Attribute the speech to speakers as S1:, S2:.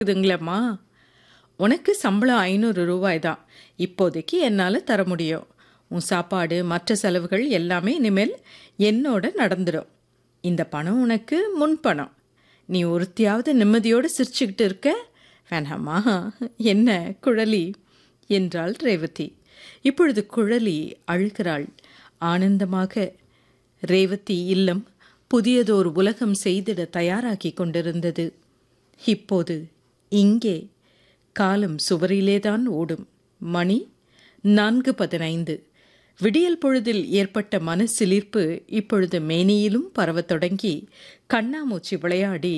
S1: இதுங்களம்மா உனக்கு சம்பளம் ஐநூறு ரூபாய் தான் இப்போதைக்கு என்னால் தர முடியும் உன் சாப்பாடு மற்ற செலவுகள் எல்லாமே இனிமேல் என்னோட நடந்துடும் இந்த பணம் உனக்கு முன் பணம் நீ ஒருத்தியாவது நிம்மதியோடு சிரிச்சுக்கிட்டு இருக்க வேணாமா என்ன குழலி என்றாள் ரேவதி இப்பொழுது குழலி அழுகிறாள் ஆனந்தமாக ரேவதி இல்லம் புதியதோர் உலகம் செய்திட தயாராகி கொண்டிருந்தது இப்போது இங்கே காலம் சுவரிலேதான் ஓடும் மணி நான்கு பதினைந்து விடியல் பொழுதில் ஏற்பட்ட மனசிலிர்ப்பு இப்பொழுது மேனியிலும் பரவத் தொடங்கி கண்ணாமூச்சி விளையாடி